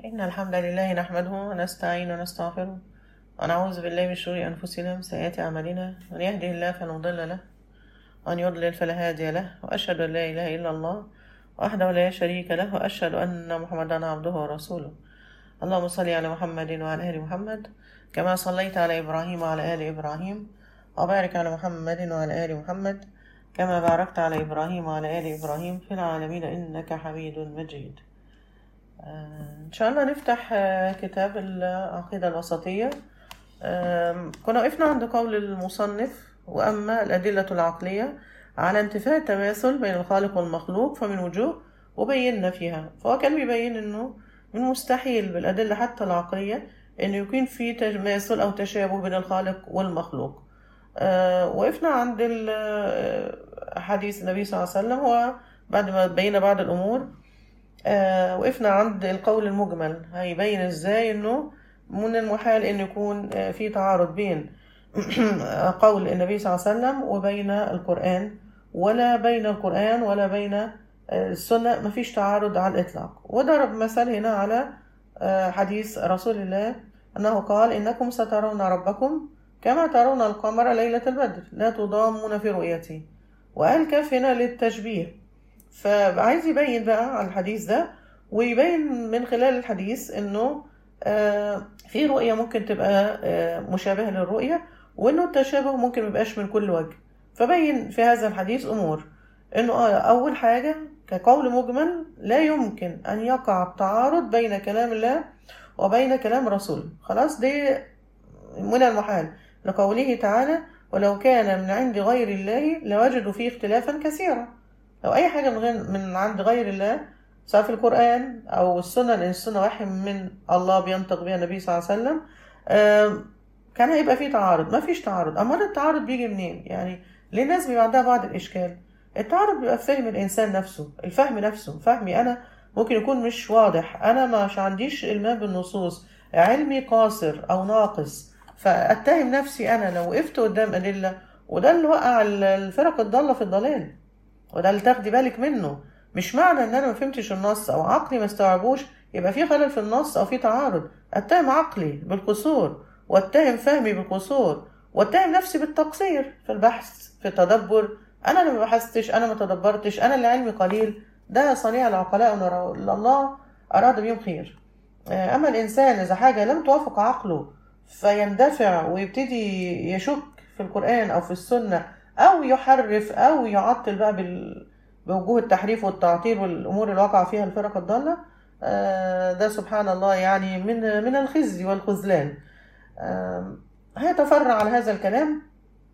إن الحمد لله نحمده ونستعين ونستغفره ونعوذ بالله من شرور أنفسنا ومن سيئات أعمالنا من يهده الله فلا مضل له ومن يضلل فلا هادي له وأشهد أن لا إله إلا الله وحده لا شريك له وأشهد أن محمدا عبده ورسوله اللهم صل على محمد وعلى آل محمد كما صليت على إبراهيم وعلى آل إبراهيم وبارك على محمد وعلى آل محمد كما باركت على إبراهيم وعلى آل إبراهيم في العالمين إنك حميد مجيد آه، إن شاء الله نفتح آه، كتاب العقيدة الوسطية آم، كنا وقفنا عند قول المصنف وأما الأدلة العقلية على انتفاء التماثل بين الخالق والمخلوق فمن وجوه وبينا فيها فهو كان بيبين إنه من مستحيل بالأدلة حتى العقلية إنه يكون في تماثل أو تشابه بين الخالق والمخلوق آه، وقفنا عند ال- آه، حديث النبي صلى الله عليه وسلم هو بعد ما بينا بعض الأمور آه، وقفنا عند القول المجمل هيبين ازاي انه من المحال ان يكون آه، في تعارض بين قول النبي صلى الله عليه وسلم وبين القرآن ولا بين القرآن ولا بين آه، السنة مفيش تعارض على الإطلاق وضرب مثل هنا على آه، حديث رسول الله أنه قال إنكم سترون ربكم كما ترون القمر ليلة البدر لا تضامون في رؤيته وقال كف هنا للتشبيه فعايز يبين بقى على الحديث ده ويبين من خلال الحديث انه آه، في رؤية ممكن تبقى آه، مشابهة للرؤية وانه التشابه ممكن ميبقاش من كل وجه فبين في هذا الحديث امور انه آه، اول حاجة كقول مجمل لا يمكن ان يقع التعارض بين كلام الله وبين كلام رسوله خلاص دي من المحال لقوله تعالى ولو كان من عند غير الله لوجدوا فيه اختلافا كثيرا لو اي حاجه من غير من عند غير الله سواء في القران او السنه لان السنه وحي من الله بينطق بها النبي صلى الله عليه وسلم آم، كان هيبقى فيه تعارض ما فيش تعارض امال التعارض بيجي منين يعني ليه الناس بيبقى عندها بعض الاشكال التعارض بيبقى في فهم الانسان نفسه الفهم نفسه فهمي انا ممكن يكون مش واضح انا مش عنديش المام بالنصوص علمي قاصر او ناقص فاتهم نفسي انا لو وقفت قدام ادله وده اللي وقع الفرق الضاله في الضلال وده اللي تاخدي بالك منه مش معنى ان انا ما فهمتش النص او عقلي ما استوعبوش يبقى في خلل في النص او في تعارض اتهم عقلي بالقصور واتهم فهمي بالقصور واتهم نفسي بالتقصير في البحث في التدبر انا اللي ما بحثتش انا ما تدبرتش انا اللي علمي قليل ده صنيع العقلاء ونرى الله اراد بهم خير آه، اما الانسان اذا حاجه لم توافق عقله فيندفع ويبتدي يشك في القران او في السنه او يحرف او يعطل بقى بال... بوجوه التحريف والتعطيل والامور اللي وقع فيها الفرق الضاله آه، ده سبحان الله يعني من من الخزي والخذلان آه، هيتفرع على هذا الكلام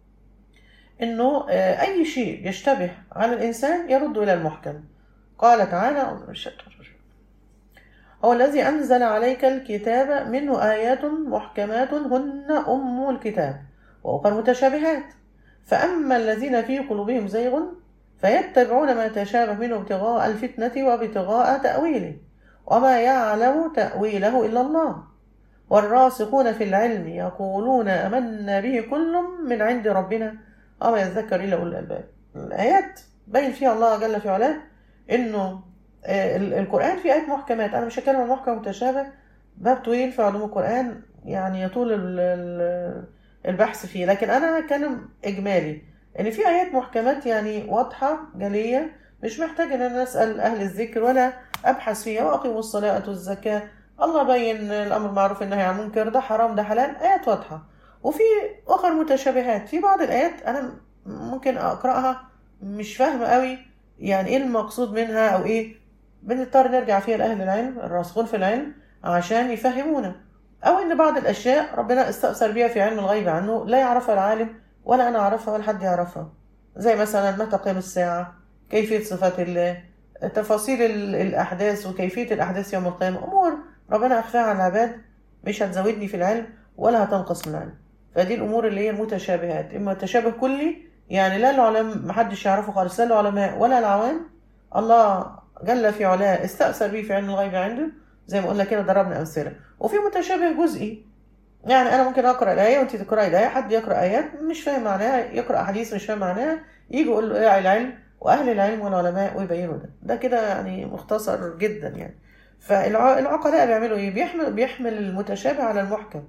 انه آه، اي شيء يشتبه على الانسان يرد الى المحكم قال تعالى أعوذ بالله من الشيطان الرجيم. هو الذي انزل عليك الكتاب منه ايات محكمات هن ام الكتاب واخر متشابهات فاما الذين في قلوبهم زيغ فيتبعون ما تشابه منه ابتغاء الفتنه وابتغاء تاويله وما يعلم تاويله الا الله والراسخون في العلم يقولون امنا به كل من عند ربنا وما يذكر الا اولو الالباب الايات بين فيها الله جل في علاه انه آه، ال- القران فيه ايات محكمات انا مش هتكلم عن محكم متشابه باب طويل في علوم القران يعني يطول ال- ال- البحث فيه لكن انا هتكلم اجمالي ان في ايات محكمات يعني واضحه جليه مش محتاج ان انا اسال اهل الذكر ولا ابحث فيها واقيموا الصلاه واتوا الزكاه الله بين الامر معروف النهي عن المنكر ده حرام ده حلال ايات واضحه وفي اخر متشابهات في بعض الايات انا ممكن اقراها مش فاهمه قوي يعني ايه المقصود منها او ايه بنضطر نرجع فيها لاهل العلم الراسخون في العلم عشان يفهمونا او ان بعض الاشياء ربنا استأثر بيها في علم الغيب عنه لا يعرفها العالم ولا انا اعرفها ولا حد يعرفها زي مثلا متى قيام الساعه كيفيه صفات الله تفاصيل ال- الاحداث وكيفيه الاحداث يوم القيامه امور ربنا اخفاها على العباد مش هتزودني في العلم ولا هتنقص من العلم فدي الامور اللي هي المتشابهات اما تشابه كلي يعني لا العلماء محدش يعرفه خالص لا العلماء ولا العوام الله جل في علاه استأثر به في علم الغيب عنده زي ما قلنا كده ضربنا امثله وفي متشابه جزئي يعني انا ممكن اقرا الايه وانت تقراي الايه حد يقرا ايات مش فاهم معناها يقرا احاديث مش فاهم معناها يجي يقول له ايه العلم واهل العلم والعلماء ويبينوا ده ده كده يعني مختصر جدا يعني فالعقلاء بيعملوا ايه بيحمل بيحمل المتشابه على المحكم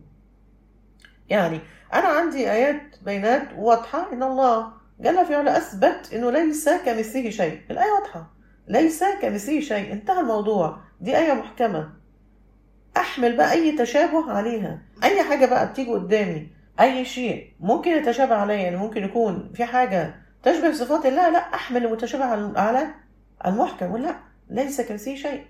يعني انا عندي ايات بينات واضحه ان الله جل في علا اثبت انه ليس كمثله شيء الايه واضحه ليس كمثله شيء انتهى الموضوع دي ايه محكمه احمل بقى اي تشابه عليها اي حاجه بقى بتيجي قدامي اي شيء ممكن يتشابه عليا يعني ممكن يكون في حاجه تشبه صفات الله لا احمل المتشابه على على المحكم ولا ليس كمثله شيء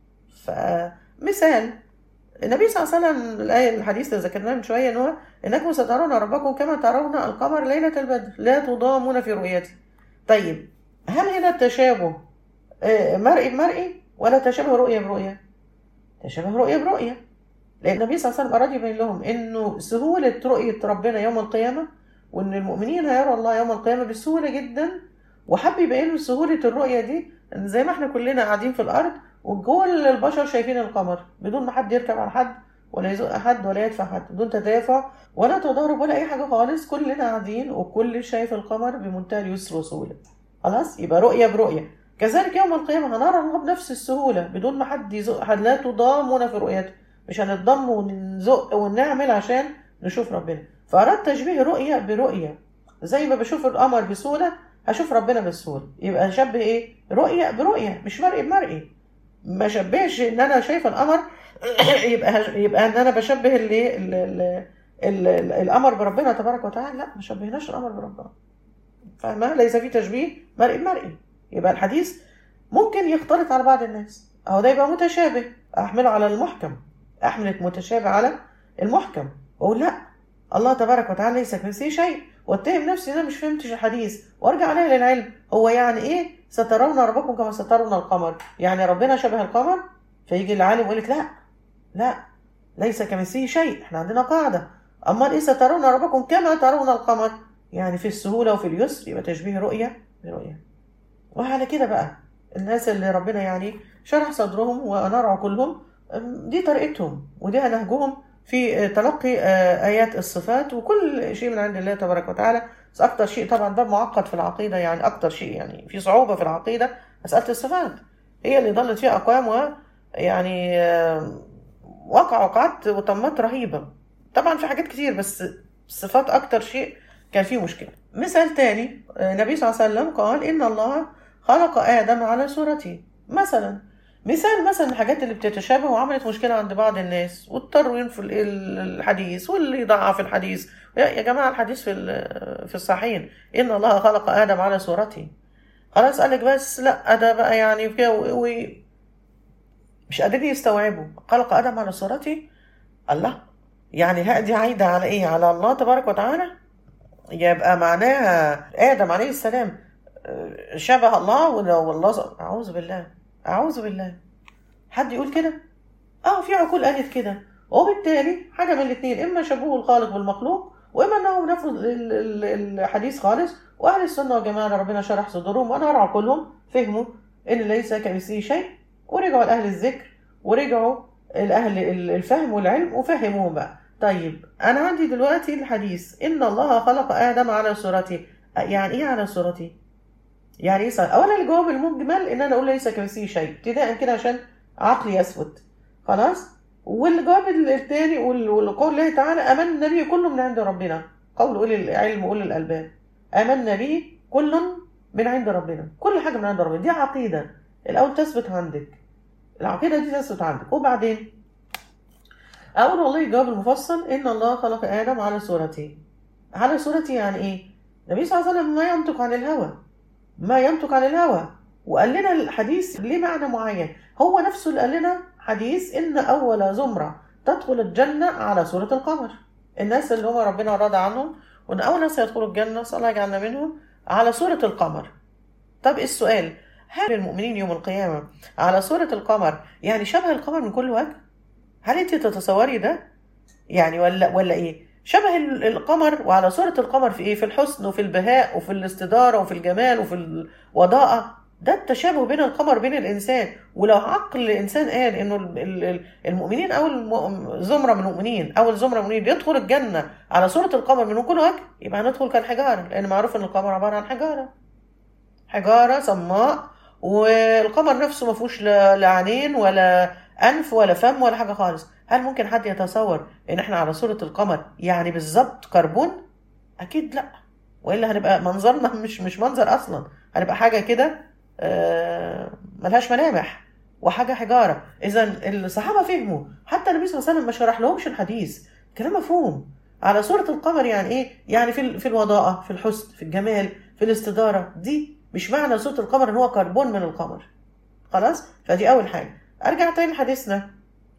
فمثال النبي صلى الله عليه وسلم الآية الحديث اللي ذكرناه من شوية إن هو إنكم سترون ربكم كما ترون القمر ليلة البدر لا تضامون في رؤيته. طيب هل هنا التشابه آه، مرئي بمرئي ولا تشابه رؤية برؤية؟ تشابه رؤية برؤية. لأن النبي صلى الله عليه وسلم أراد يبين لهم إنه سهولة رؤية ربنا يوم القيامة وإن المؤمنين هيروا الله يوم القيامة بسهولة جدا وحب يبين لهم سهولة الرؤية دي إن زي ما إحنا كلنا قاعدين في الأرض وكل البشر شايفين القمر بدون ما حد يركب على حد ولا يزق حد ولا يدفع حد بدون تدافع ولا تضارب ولا اي حاجه خالص كلنا قاعدين وكل شايف القمر بمنتهى اليسر وسهوله خلاص يبقى رؤيه برؤيه كذلك يوم القيامه هنرى الله بنفس السهوله بدون ما حد يزق حد لا تضامون في رؤيته مش هنتضم ونزق ونعمل عشان نشوف ربنا فاراد تشبيه رؤيه برؤيه زي ما بشوف القمر بسهوله هشوف ربنا بسهوله يبقى نشبه ايه رؤيه برؤيه مش مرئي بمرئي ما شبهش ان انا شايفه القمر يبقى يبقى ان انا بشبه اللي ال- ال- ال- ال- القمر بربنا تبارك وتعالى لا ما شبهناش القمر بربنا فاهمه ليس في تشبيه مرئي بمرئي يبقى الحديث ممكن يختلط على بعض الناس اهو ده يبقى متشابه احمله على المحكم احمل المتشابه على المحكم واقول لا الله تبارك وتعالى ليس كمثله شيء واتهم نفسي ان انا مش فهمتش الحديث وارجع عليه للعلم هو يعني ايه سترون ربكم كما سترون القمر يعني ربنا شبه القمر فيجي العالم يقول لك لا لا ليس كمثله شيء احنا عندنا قاعده اما ايه سترون ربكم كما ترون القمر يعني في السهوله وفي اليسر يبقى تشبيه رؤيه برؤيه وعلى كده بقى الناس اللي ربنا يعني شرح صدرهم وانار عقولهم دي طريقتهم ودي نهجهم في تلقي ايات الصفات وكل شيء من عند الله تبارك وتعالى بس اكتر شيء طبعا ده معقد في العقيده يعني اكتر شيء يعني في صعوبه في العقيده مساله الصفات هي اللي ضلت فيها اقوام ويعني وقع وقعات وتمات رهيبه طبعا في حاجات كتير بس الصفات اكتر شيء كان فيه مشكله مثال تاني النبي صلى الله عليه وسلم قال ان الله خلق ادم على صورته مثلا مثال مثلا الحاجات اللي بتتشابه وعملت مشكله عند بعض الناس واضطروا ينفوا الحديث واللي ضعف الحديث يا جماعه الحديث في في الصحيحين ان الله خلق ادم على صورته خلاص قال لك بس لا ده بقى يعني كده و... مش قادرين يستوعبوا خلق ادم على صورته الله يعني دي عايده على ايه على الله تبارك وتعالى يبقى معناها ادم عليه السلام شبه الله والله اعوذ بالله اعوذ بالله حد يقول كده اه في عقول قالت كده وبالتالي حاجه من الاثنين اما شبهه الخالق بالمخلوق واما انهم نفوا الحديث خالص واهل السنه والجماعه ربنا شرح صدورهم وانا عقولهم فهموا ان ليس كمثله شيء ورجعوا لاهل الذكر ورجعوا لاهل الفهم والعلم وفهموهم بقى طيب انا عندي دلوقتي الحديث ان الله خلق ادم على صورته يعني ايه على صورته يعني ايه اولا الجواب المجمل ان انا اقول ليس كمثله شيء ابتداء كده عشان عقلي يثبت خلاص والجواب الثاني والقول الله تعالى امن النبي كله من عند ربنا قول اولي العلم واولي الالباب امن به كل من عند ربنا كل حاجه من عند ربنا دي عقيده الاول تثبت عندك العقيده دي تثبت عندك وبعدين اقول والله الجواب المفصل ان الله خلق ادم على صورته على صورته يعني ايه النبي صلى الله عليه وسلم ما ينطق عن الهوى ما ينطق عن الهوى وقال لنا الحديث ليه معنى معين هو نفسه اللي قال لنا حديث ان اول زمره تدخل الجنه على صوره القمر الناس اللي هم ربنا راضى عنهم وان اول ناس يدخلوا الجنه صلى الله يجعلنا منهم على صوره القمر طب السؤال هل المؤمنين يوم القيامه على صوره القمر يعني شبه القمر من كل وجه هل انت تتصوري ده يعني ولا ولا ايه شبه القمر وعلى صورة القمر في ايه؟ في الحسن وفي البهاء وفي الاستدارة وفي الجمال وفي الوضاءة ده التشابه بين القمر وبين الانسان ولو عقل الانسان قال انه المؤمنين اول زمره من المؤمنين اول زمره من المؤمنين يدخل الجنه على صوره القمر من كل وجه يبقى هندخل كالحجاره لان معروف ان القمر عباره عن حجاره حجاره صماء والقمر نفسه ما فيهوش لا عينين ولا انف ولا فم ولا حاجه خالص هل ممكن حد يتصور ان احنا على صوره القمر يعني بالظبط كربون اكيد لا والا هنبقى منظرنا مش مش منظر اصلا هنبقى حاجه كده آه، ملهاش ملامح وحاجه حجاره اذا الصحابه فهموا حتى النبي صلى الله عليه وسلم ما شرح لهمش الحديث كلام مفهوم على صورة القمر يعني ايه؟ يعني في ال- في الوضاءة، في الحسن، في الجمال، في الاستدارة، دي مش معنى صورة القمر ان هو كربون من القمر. خلاص؟ فدي أول حاجة. أرجع تاني لحديثنا.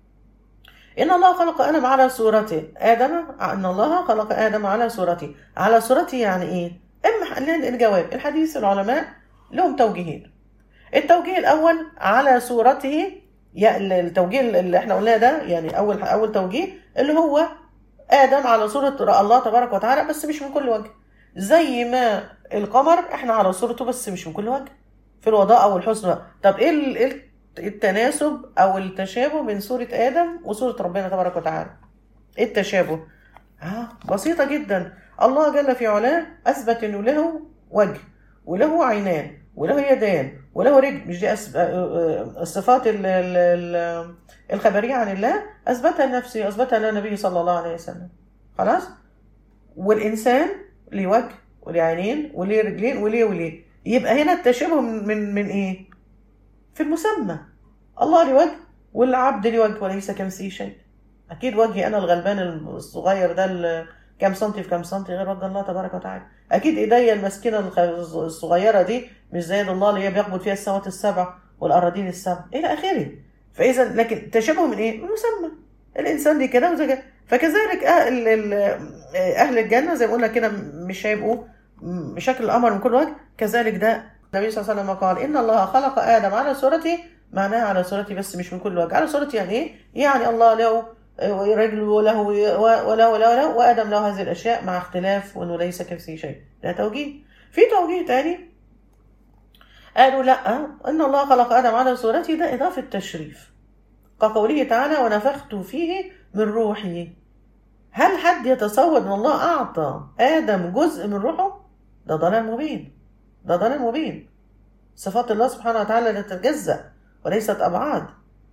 إن الله خلق آدم على صورته، آدم إن الله خلق آدم على صورته، على صورته يعني إيه؟ إما ح- الجواب، الحديث العلماء لهم توجيهين. التوجيه الأول على صورته يا- التوجيه اللي احنا قلناه ده يعني أول أول توجيه اللي هو آدم على صورة الله تبارك وتعالى بس مش من كل وجه زي ما القمر احنا على صورته بس مش من كل وجه في الوضاء والحسن طب ايه ال- إيه التناسب او التشابه بين صورة آدم وصورة ربنا تبارك وتعالى ايه التشابه آه بسيطة جدا الله جل في علاه أثبت إنه له وجه وله عينان وله يدان وله رجل مش دي أسب... الصفات ال... ال... ال... الخبرية عن الله أثبتها لنفسه أثبتها للنبي صلى الله عليه وسلم خلاص والإنسان ليه وجه وليه عينين وليه رجلين وليه وليه يبقى هنا التشابه من من, من إيه؟ في المسمى الله ليه وجه والعبد ليه وجه وليس كمثله شيء أكيد وجهي أنا الغلبان الصغير ده ال- كام سنتي في كام سنتي غير وجه الله تبارك وتعالى أكيد إيديا المسكينة الخ- الصغيرة دي مش زي يد الله اللي هي بيقبض فيها السماوات السبع والأراضين السبع إلى آخره فاذا لكن تشابه من ايه؟ من المسمى الانسان دي كده وزي كده فكذلك اهل ال- اهل الجنه زي ما قلنا كده مش هيبقوا بشكل القمر من كل وجه كذلك ده النبي صلى الله عليه وسلم قال ان الله خلق ادم على صورته معناها على صورتي بس مش من كل وجه على صورتي يعني ايه؟ يعني الله له رجل وله وله وله وله وادم له هذه الاشياء مع اختلاف وانه ليس كمثله شيء ده توجيه في توجيه تاني قالوا لا ان الله خلق ادم على صورته ده اضافه تشريف كقوله تعالى ونفخت فيه من روحي هل حد يتصور ان الله اعطى ادم جزء من روحه ده ضلال مبين ده ضلال مبين صفات الله سبحانه وتعالى لا تتجزأ وليست ابعاد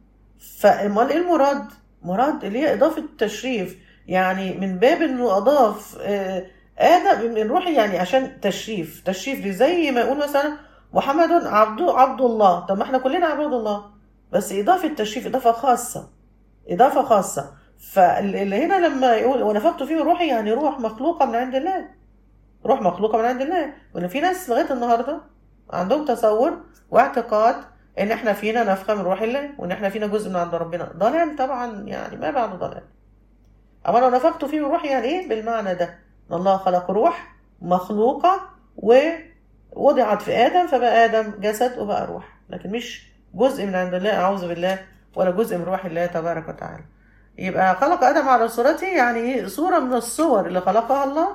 فامال ايه المراد مراد اللي هي اضافه تشريف يعني من باب انه اضاف آه، ادم من روحي يعني عشان تشريف تشريف ليه زي ما يقول مثلا محمد عبد عبد الله طب ما احنا كلنا عباد الله بس اضافه تشريف اضافه خاصه اضافه خاصه فاللي هنا لما يقول ونفخت فيه روحي يعني روح مخلوقه من عند الله روح مخلوقه من عند الله وان في ناس لغايه النهارده عندهم تصور واعتقاد ان احنا فينا نفخه من روح الله وان احنا فينا جزء من عند ربنا ضلال طبعا يعني ما بعد ضلال اما لو نفخت فيه من روحي يعني ايه بالمعنى ده ان الله خلق روح مخلوقه ووضعت في ادم فبقى ادم جسد وبقى روح لكن مش جزء من عند الله اعوذ بالله ولا جزء من روح الله تبارك وتعالى يبقى خلق ادم على صورته يعني ايه صوره من الصور اللي خلقها الله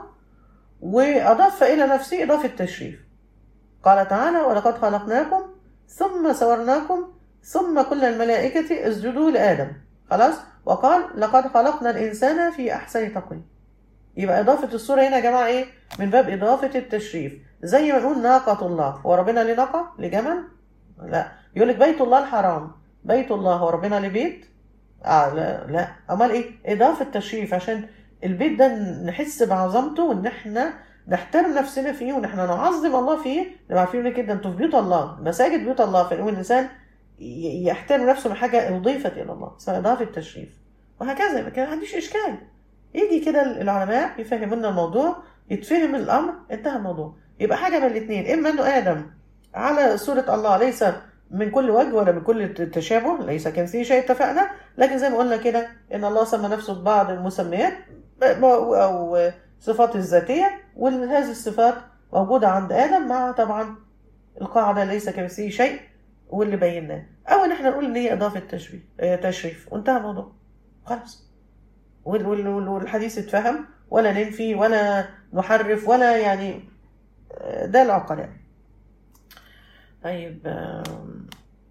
واضاف الى نفسه اضافه تشريف قال تعالى ولقد خلقناكم ثم صورناكم ثم كل الملائكة اسجدوا لآدم خلاص وقال لقد خلقنا الإنسان في أحسن تقويم يبقى إضافة الصورة هنا يا جماعة إيه من باب إضافة التشريف زي ما نقول ناقة الله هو ربنا ليه ناقة لجمل لا يقول لك بيت الله الحرام بيت الله هو ربنا ليه بيت آه لا لا أمال إيه إضافة تشريف عشان البيت ده نحس بعظمته وإن إحنا نحترم نفسنا فيه وان احنا نعظم الله فيه نبقى عارفين كده انتوا في بيوت الله مساجد بيوت الله فنقول الانسان ي- يحترم نفسه من حاجه اضيفت الى الله اسمها اضافه تشريف وهكذا يبقى كده ما عنديش اشكال يجي كده العلماء يفهمونا الموضوع يتفهم الامر انتهى الموضوع يبقى حاجه من الاثنين اما انه ادم على صوره الله ليس من كل وجه ولا من كل تشابه ليس كمثله شيء اتفقنا لكن زي ما قلنا كده ان الله سمى نفسه ببعض المسميات او صفات الذاتيه وهذه الصفات موجوده عند ادم مع طبعا القاعده ليس كمثله شيء واللي بيناه او ان احنا نقول ان هي اضافه تشبيه آه، تشريف وانتهى الموضوع خلاص وال- وال- وال- والحديث اتفهم ولا ننفي ولا نحرف ولا يعني آه، ده العقلاء طيب آم،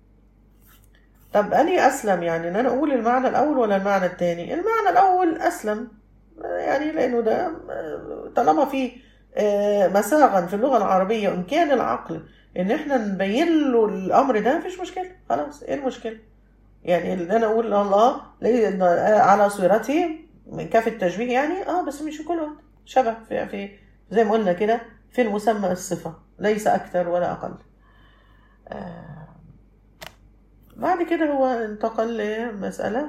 طب أني أسلم يعني إن أنا أقول المعنى الأول ولا المعنى التاني المعنى الأول أسلم آه، يعني لأنه ده آه، طالما في آه، مساغا في اللغة العربية وإمكان العقل إن إحنا نبين له الأمر ده مفيش مشكلة خلاص إيه المشكلة يعني اللي انا اقول الله ليه- على صورته من كاف التشبيه يعني اه بس مش في كل وقت شبه في, في زي ما قلنا كده في المسمى الصفة ليس أكثر ولا أقل آه بعد كده هو انتقل لمسألة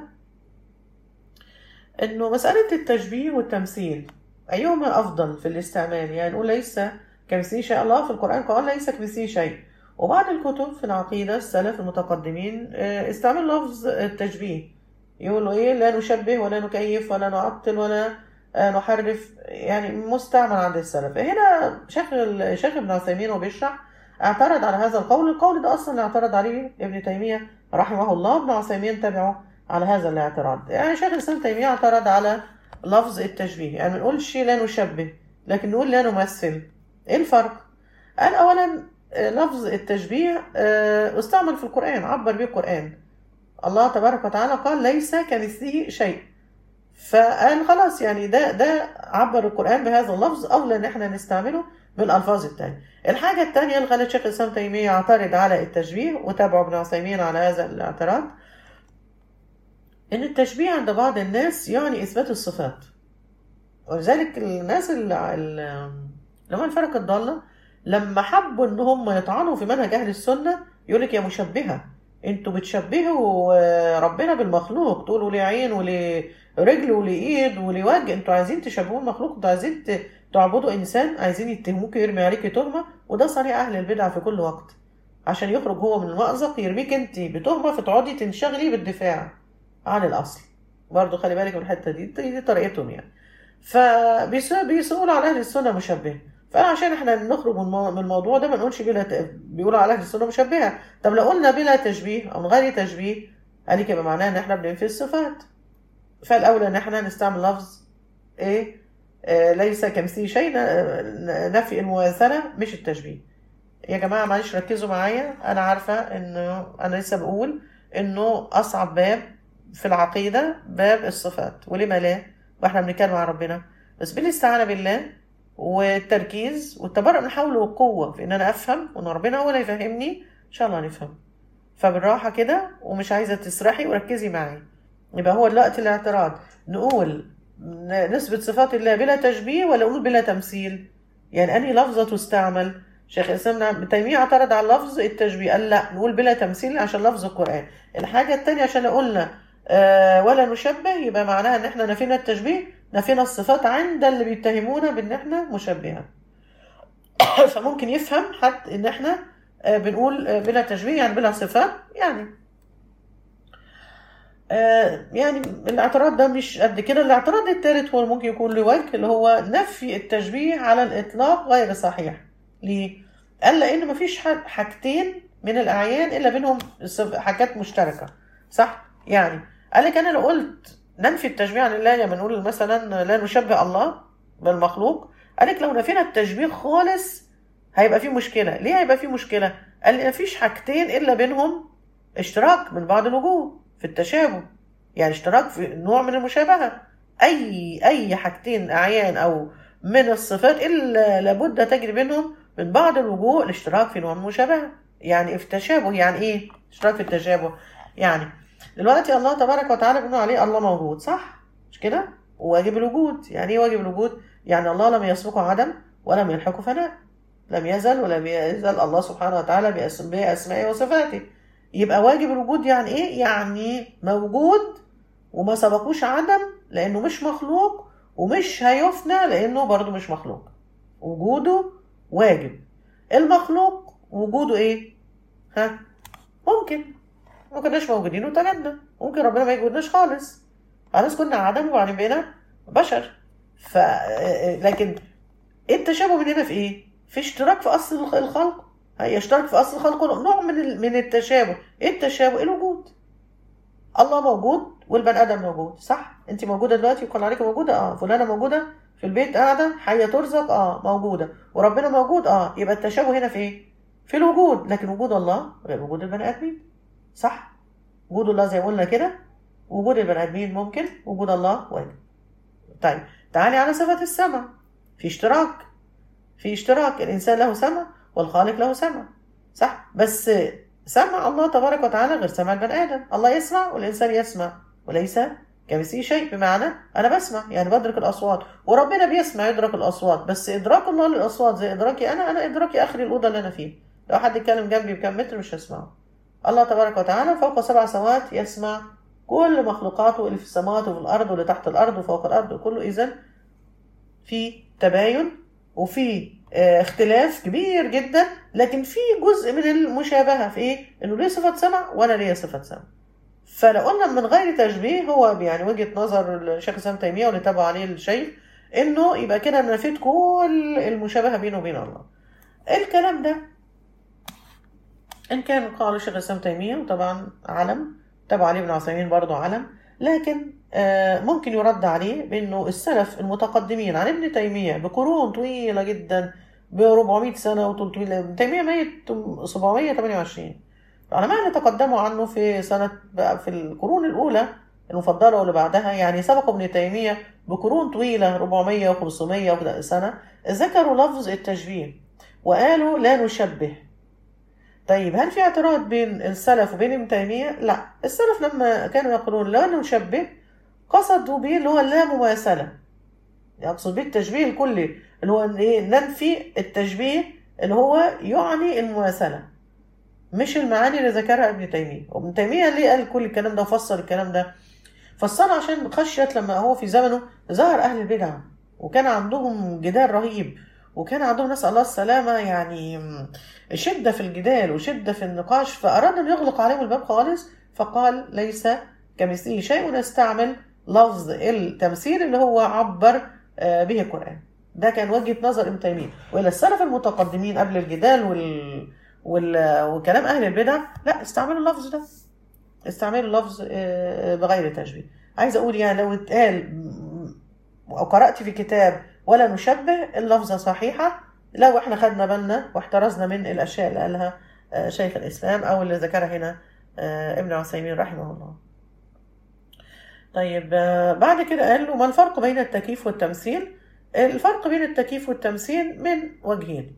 إنه مسألة التشبيه والتمثيل أيهما أفضل في الاستعمال يعني نقول ليس كمثله شيء الله في القرآن قال ليس كمثله شيء وبعض الكتب في العقيدة السلف المتقدمين آه، استعملوا لفظ التشبيه يقولوا إيه لا نشبه ولا نكيف ولا نعطل ولا آه، نحرف يعني مستعمل عند السلف هنا شيخ ال- شيخ ابن عثيمين وبيشرح اعترض على هذا القول القول ده اصلا اللي اعترض عليه ابن تيميه رحمه الله ابن عثيمين تبعه على هذا الاعتراض يعني شيخ الاسلام تيميه اعترض على لفظ التشبيه يعني ما نقولش لا نشبه لكن نقول لا نمثل ايه الفرق قال اولا آه، لفظ التشبيه آه، استعمل في القران عبر به القران الله تبارك وتعالى قال ليس كمثله شيء فقال خلاص يعني ده ده عبر القرآن بهذا اللفظ أولى إن احنا نستعمله بالألفاظ التانية. الحاجة التانية اللي خلت شيخ الإسلام تيمية يعترض على التشبيه وتابعه ابن عثيمين على هذا الاعتراض إن التشبيه عند بعض الناس يعني إثبات الصفات. ولذلك الناس اللي اللي هم الفرق الضالة لما حبوا إن هم يطعنوا في منهج أهل السنة يقول لك يا مشبهة انتوا بتشبهوا آه، ربنا بالمخلوق تقولوا ليه عين وليه رجل وليه ايد وليه وجه انتوا عايزين تشبهوه المخلوق انتوا عايزين ت- تعبدوا انسان عايزين يتهموك يرمي عليك تهمه وده صنيع اهل البدع في كل وقت عشان يخرج هو من المأزق يرميك انت بتهمه فتقعدي تنشغلي بالدفاع عن الاصل برضه خلي بالك من الحته دي دي دي طريقتهم يعني فبيسألوا على اهل السنه مشبه فعشان احنا نخرج من المو- من الموضوع ده ما نقولش بلا ت- بيقولوا على اهل السنه مشبهه طب لو قلنا بلا تشبيه او من غير تشبيه قال يبقى معناه ان احنا بننفي الصفات فالاولى ان احنا نستعمل لفظ ايه آه ليس كمثله شيء ن- نفي المماثله مش التشبيه يا جماعه معلش ركزوا معايا انا عارفه انه انا لسه بقول انه اصعب باب في العقيده باب الصفات ولما لا واحنا بنتكلم عن ربنا بس بالاستعانه بالله والتركيز والتبرع من حول والقوه في ان انا افهم وان ربنا هو اللي يفهمني ان شاء الله نفهم فبالراحه كده ومش عايزه تسرحي وركزي معايا يبقى هو دلوقتي الاعتراض نقول ن- نثبت صفات الله بلا تشبيه ولا نقول بلا تمثيل يعني انهي لفظه تستعمل شيخ الاسلام ابن تيميه اعترض على لفظ التشبيه قال لا نقول بلا تمثيل عشان لفظ القران الحاجه الثانيه عشان قلنا آه ولا نشبه يبقى معناها ان احنا نفينا التشبيه نفينا الصفات عند اللي بيتهمونا بان احنا مشبهه فممكن يفهم حد ان احنا آه بنقول آه بلا تشبيه يعني بلا صفات يعني آه، يعني الاعتراض ده مش قد كده الاعتراض الثالث هو اللي ممكن يكون له وجه اللي هو نفي التشبيه على الإطلاق غير صحيح ليه؟ قال لأن مفيش ح- حاجتين من الأعيان إلا بينهم صف- حاجات مشتركة صح؟ يعني قال لك أنا لو قلت ننفي التشبيه عن الله يعني نقول مثلا لا نشبه الله بالمخلوق قال لك لو نفينا التشبيه خالص هيبقى في مشكلة ليه هيبقى في مشكلة؟ قال لي مفيش حاجتين إلا بينهم اشتراك من بعض الوجوه في التشابه يعني اشتراك في نوع من المشابهة أي أي حاجتين أعيان أو من الصفات إلا لابد تجري بينهم من بعض الوجوه الاشتراك في نوع من المشابهة يعني في التشابه يعني إيه؟ اشتراك في التشابه يعني دلوقتي الله تبارك وتعالى بنقول عليه الله موجود صح؟ مش كده؟ وواجب الوجود يعني إيه واجب الوجود؟ يعني الله لم يسبقه عدم ولم يلحقه فناء لم يزل ولم يزل الله سبحانه وتعالى بأس- بأسمائه وصفاته يبقى واجب الوجود يعني ايه يعني موجود وما سبقوش عدم لانه مش مخلوق ومش هيفنى لانه برضه مش مخلوق وجوده واجب المخلوق وجوده ايه ها ممكن ما كناش موجودين وتجدنا ممكن ربنا ما يجودناش خالص خلاص كنا عدم وبعدين بقينا بشر ف لكن ايه التشابه من هنا في ايه في اشتراك في اصل الخلق يشترك في اصل الخلق نوع من ال- من التشابه ايه التشابه الوجود الله موجود والبني ادم موجود صح انت موجوده دلوقتي وكان عليك موجوده اه فلانه موجوده في البيت قاعده حيه ترزق اه موجوده وربنا موجود اه يبقى التشابه هنا في ايه في الوجود لكن وجود الله غير وجود البني ادمين صح وجود الله زي ما قلنا كده وجود البني ادمين ممكن وجود الله واجب طيب تعالي على صفه السمع في اشتراك في اشتراك الانسان له سمع والخالق له سمع صح بس سمع الله تبارك وتعالى غير سمع البني ادم الله يسمع والانسان يسمع وليس كمثله شيء بمعنى انا بسمع يعني بدرك الاصوات وربنا بيسمع يدرك الاصوات بس ادراك الله للاصوات زي ادراكي انا انا ادراكي اخر الاوضه اللي انا فيها لو حد يتكلم جنبي بكم متر مش هسمعه الله تبارك وتعالى فوق سبع سماوات يسمع كل مخلوقاته اللي في السماوات وفي الارض واللي تحت الارض وفوق الارض كله اذا في تباين وفي آه، اختلاف كبير جدا لكن في جزء من المشابهه في ايه؟ انه ليه صفه سمع وانا ليا صفه سمع. فلو قلنا من غير تشبيه هو يعني وجهه نظر الشيخ الاسلام تيميه واللي تابع عليه الشيخ انه يبقى كده نفيت كل المشابهه بينه وبين الله. الكلام ده ان كان قال الشيخ الاسلام تيميه وطبعا علم تابع عليه ابن عثيمين برضه علم لكن آه، ممكن يرد عليه بانه السلف المتقدمين عن ابن تيميه بقرون طويله جدا ب 400 سنه و300 ابن تيميه ميت 728 العلماء اللي تقدموا عنه في سنه بقى في القرون الاولى المفضله واللي بعدها يعني سبقوا ابن تيميه بقرون طويله 400 و500 سنه ذكروا لفظ التشبيه وقالوا لا نشبه طيب هل في اعتراض بين السلف وبين ابن تيمية؟ لا السلف لما كانوا يقولون لا نشبه قصدوا به اللي هو لا مماثلة يقصد به التشبيه الكلي اللي هو ايه ننفي التشبيه اللي هو يعني المماثلة مش المعاني اللي ذكرها ابن تيمية وابن تيمية ليه قال كل الكلام ده وفسر الكلام ده فسره عشان خشية لما هو في زمنه ظهر أهل البدع وكان عندهم جدال رهيب وكان عندهم نسأل الله السلامة يعني شدة في الجدال وشدة في النقاش فأراد أن يغلق عليهم الباب خالص فقال ليس كمثله شيء ونستعمل لفظ التمثيل اللي هو عبر آه، به القرآن ده كان وجهة نظر ابن تيمية وإلى السلف المتقدمين قبل الجدال وال... وال... وكلام أهل البدع لا استعملوا اللفظ ده استعملوا اللفظ آه، بغير تشبيه عايز أقول يعني لو اتقال أو قرأت في كتاب ولا نشبه اللفظة صحيحة لو احنا خدنا بالنا واحترزنا من الأشياء اللي قالها آه، شيخ الإسلام أو اللي ذكرها هنا آه، ابن عثيمين رحمه الله طيب آه، بعد كده قال له ما الفرق بين التكييف والتمثيل الفرق بين التكييف والتمثيل من وجهين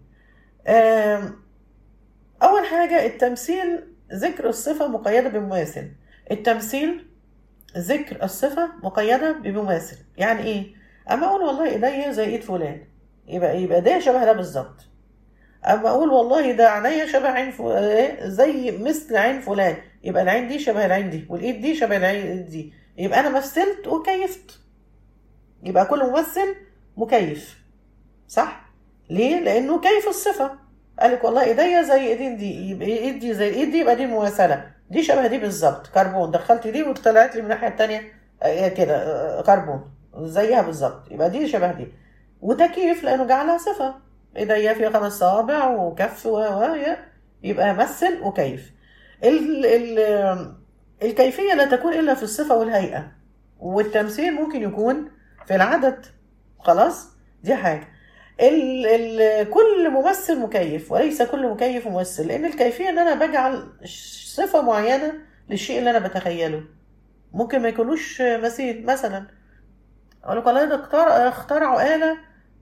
أول حاجة التمثيل ذكر الصفة مقيدة بمماثل التمثيل ذكر الصفة مقيدة بمماثل يعني إيه؟ أما أقول والله إيديا زي إيد فلان يبقى يبقى ده شبه ده بالظبط اما اقول والله ده عينيا شبه عين فلان زي مثل عين فلان يبقى العين دي شبه العين دي والايد دي شبه العين دي يبقى انا مثلت وكيفت يبقى كل ممثل مكيف صح ليه لانه كيف الصفه قال لك والله ايديا زي ايدين دي يبقى ايد دي زي الايد دي يبقى دي مماثله دي شبه دي بالظبط كربون دخلت دي وطلعت لي من الناحيه الثانيه آه، كده آه، كربون زيها بالظبط يبقى دي شبه دي وتكييف لأنه جعلها صفة إيديا فيها خمس صوابع وكف و يبقى مثل وكيف ال ال الكيفية لا تكون إلا في الصفة والهيئة والتمثيل ممكن يكون في العدد خلاص دي حاجة ال ال كل ممثل مكيف وليس كل مكيف ممثل لأن الكيفية إن أنا بجعل صفة معينة للشيء اللي أنا بتخيله ممكن ما يكونوش مثيل مثلا أقول لك والله ده اخترعوا آلة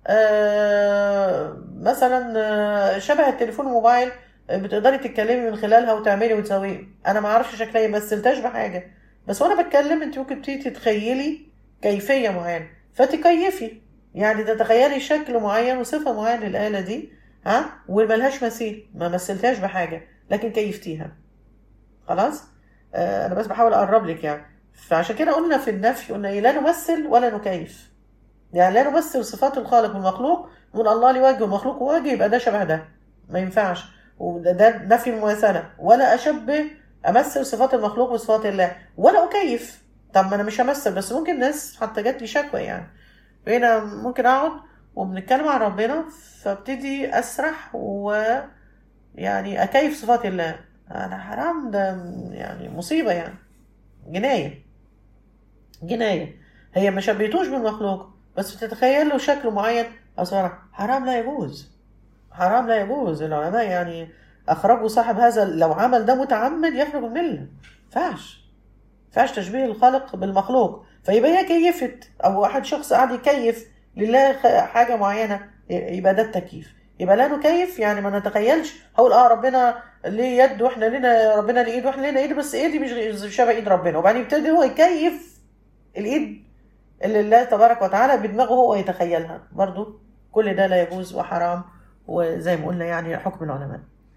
آه، مثلا آه، شبه التليفون الموبايل آه، بتقدري تتكلمي من خلالها وتعملي وتسوي انا ما اعرفش شكلها ايه مثلتهاش بحاجه بس وانا بتكلم انت ممكن تبتدي تتخيلي كيفيه معينه فتكيفي يعني تتخيلي شكل معين وصفه معينه للاله دي ها وملهاش مثيل ما مثلتهاش بحاجه لكن كيفتيها خلاص آه انا بس بحاول اقرب لك يعني فعشان كده قلنا في النفي قلنا ايه لا نمثل ولا نكيف يعني لا نمثل صفات الخالق والمخلوق من الله لي وجه ومخلوق وجه يبقى ده شبه ده ما ينفعش وده ده نفي المماثله ولا اشبه امثل صفات المخلوق بصفات الله ولا اكيف طب ما انا مش همثل بس ممكن ناس حتى جات لي شكوى يعني هنا ممكن اقعد وبنتكلم عن ربنا فابتدي اسرح و يعني اكيف صفات الله انا حرام ده يعني مصيبه يعني جنايه جنايه هي ما شبهتوش بالمخلوق بس بتتخيل له شكل معين أو صورة حرام لا يجوز حرام لا يجوز العلماء يعني أخرجوا صاحب هذا لو عمل ده متعمد يخرج من الملة فاش فاش تشبيه الخالق بالمخلوق فيبقى هي كيفت أو واحد شخص قاعد يكيف لله حاجة معينة يبقى ده التكييف يبقى لا نكيف يعني ما نتخيلش هقول اه ربنا ليه يد واحنا لنا ربنا ليه ايد واحنا لنا ايد بس ايدي مش شبه ايد ربنا وبعدين يبتدي هو يكيف الايد اللي الله تبارك وتعالى بدماغه هو يتخيلها برضو كل ده لا يجوز وحرام وزي ما قلنا يعني حكم العلماء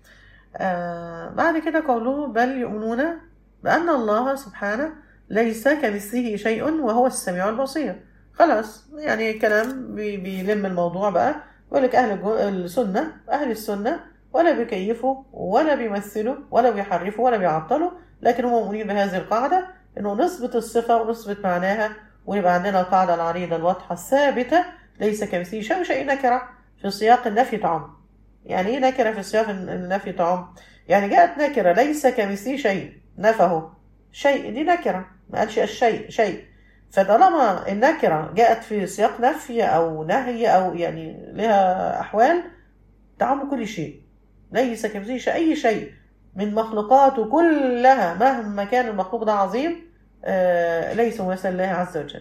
آه بعد كده قوله بل يؤمنون بأن الله سبحانه ليس كمثله شيء وهو السميع البصير خلاص يعني كلام بي بيلم الموضوع بقى يقول لك أهل السنة أهل السنة ولا بيكيفوا ولا بيمثلوا ولا بيحرفوا ولا بيعطلوا لكن هم مؤمنين بهذه القاعدة إنه نثبت الصفة ونثبت معناها ويبقى عندنا القاعدة العريضة الواضحة الثابتة ليس كمثله شيء شيء نكرة في سياق النفي تعم يعني ايه نكرة في سياق النفي تعم يعني جاءت نكرة ليس كمثله شيء نفه شيء دي نكرة ما قالش الشيء شيء فطالما النكرة جاءت في سياق نفي أو نهي أو يعني لها أحوال تعم كل شيء ليس كمثله شيء أي شيء من مخلوقاته كلها مهما كان المخلوق ده عظيم آه ليس مثل الله عز وجل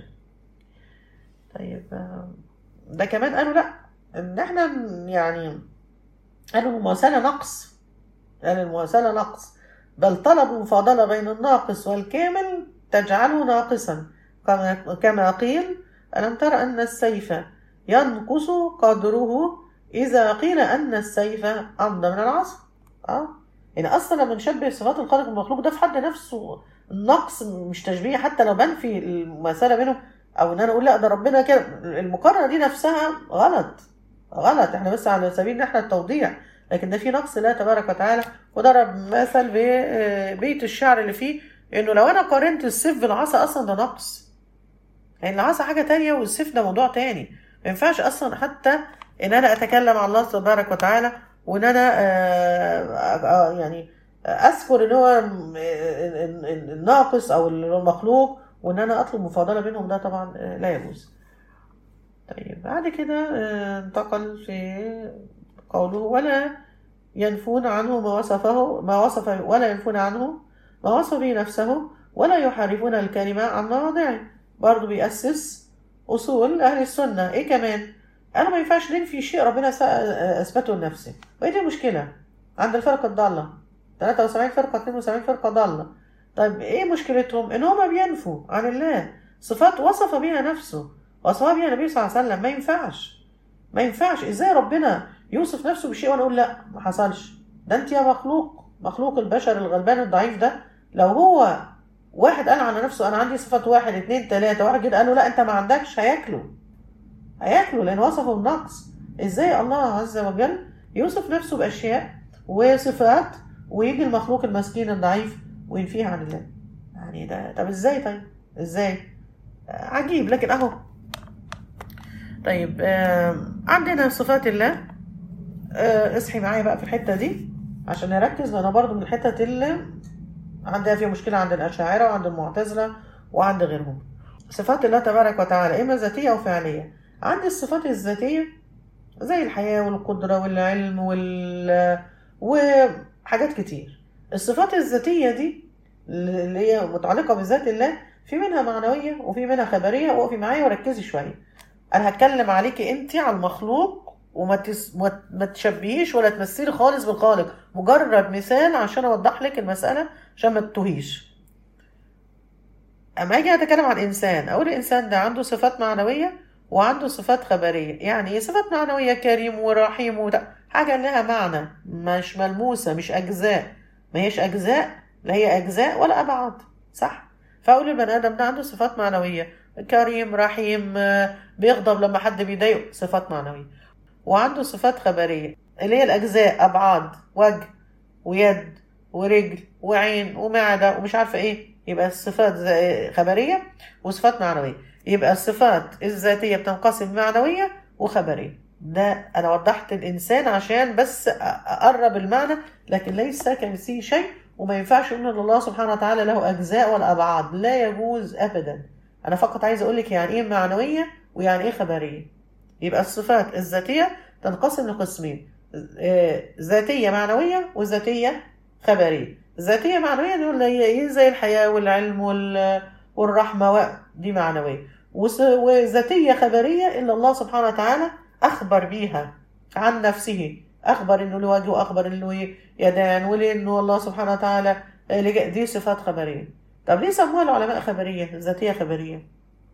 طيب آه ده كمان قالوا لا ان احنا يعني قالوا المماثلة نقص قال المماثلة نقص بل طلب المفاضلة بين الناقص والكامل تجعله ناقصا كما كما قيل ألم تر أن السيف ينقص قدره إذا قيل أن السيف أمضى من العصا أه يعني أصلا لما نشبه صفات الخالق والمخلوق ده في حد نفسه النقص مش تشبيه حتى لو بنفي المماثلة بينهم أو إن أنا أقول لا ده ربنا كده المقارنة دي نفسها غلط غلط احنا بس على سبيل احنا التوضيح لكن ده في نقص الله تبارك وتعالى وضرب مثل ببيت الشعر اللي فيه انه لو انا قارنت السيف بالعصا اصلا ده نقص يعني العصا حاجه تانية والسيف ده موضوع تاني ما ينفعش اصلا حتى ان انا اتكلم عن الله تبارك وتعالى وان انا آآ آآ يعني اذكر ان هو الناقص او المخلوق وان انا اطلب مفاضله بينهم ده طبعا لا يجوز طيب بعد كده انتقل في قوله ولا ينفون عنه ما وصفه ما وصف ولا ينفون عنه ما وصف به نفسه ولا يحرفون الكلمة عن مواضعه برضه بيأسس أصول أهل السنة إيه كمان؟ أنا ما ينفعش ننفي شيء ربنا أثبته لنفسه وإيه دي المشكلة؟ عند الفرقة الضالة 73 فرقة 72 فرقة ضالة طيب إيه مشكلتهم؟ إن هما بينفوا عن الله صفات وصف بها نفسه وصفها بها النبي صلى الله عليه وسلم ما ينفعش ما ينفعش ازاي ربنا يوصف نفسه بشيء وانا اقول لا ما حصلش ده انت يا مخلوق مخلوق البشر الغلبان الضعيف ده لو هو واحد قال على نفسه انا عندي صفات واحد اتنين تلاته واحد كده قال له لا انت ما عندكش هياكله هياكله لان وصفه بالنقص ازاي الله عز وجل يوصف نفسه باشياء وصفات ويجي المخلوق المسكين الضعيف وينفيها عن الله يعني ده طب ازاي طيب ازاي عجيب لكن اهو طيب آه عندنا صفات الله آه اصحي معايا بقى في الحته دي عشان نركز لان برضو من الحتت اللي عندها فيها مشكله عند الاشاعره وعند المعتزله وعند غيرهم صفات الله تبارك وتعالى اما ذاتيه او فعليه عند الصفات الذاتيه زي الحياه والقدره والعلم وال وحاجات كتير الصفات الذاتيه دي اللي هي متعلقه بذات الله في منها معنويه وفي منها خبريه وقفي معايا وركزي شويه انا هتكلم عليكي انت على المخلوق وما تس... ما تشبهيش ولا تمثلي خالص بالخالق مجرد مثال عشان اوضح لك المساله عشان ما تتوهيش اما اجي اتكلم عن انسان اقول الانسان ده عنده صفات معنويه وعنده صفات خبريه يعني ايه صفات معنويه كريم ورحيم وت... حاجه لها معنى مش ملموسه مش اجزاء ما هيش اجزاء لا هي اجزاء ولا ابعاد صح فاقول البني ادم ده عنده صفات معنويه كريم رحيم بيغضب لما حد بيضايقه صفات معنويه وعنده صفات خبريه اللي هي الاجزاء ابعاد وجه ويد ورجل وعين ومعده ومش عارفه ايه يبقى الصفات خبريه وصفات معنويه يبقى الصفات الذاتيه بتنقسم معنويه وخبريه ده انا وضحت الانسان عشان بس اقرب المعنى لكن ليس كمثله شيء وما ينفعش ان الله سبحانه وتعالى له اجزاء ولا ابعاد لا يجوز ابدا انا فقط عايز اقول لك يعني ايه معنويه ويعني ايه خبريه يبقى الصفات الذاتيه تنقسم لقسمين ذاتيه معنويه وذاتيه خبريه ذاتيه معنويه دول هي ايه زي الحياه والعلم والرحمه دي معنويه وذاتيه خبريه اللي الله سبحانه وتعالى اخبر بيها عن نفسه أخبر إنه له وجه وأخبر إنه له يدان ولأنه الله سبحانه وتعالى آه، لجأ- دي صفات خبرية طب ليه سموها العلماء خبرية ذاتية خبرية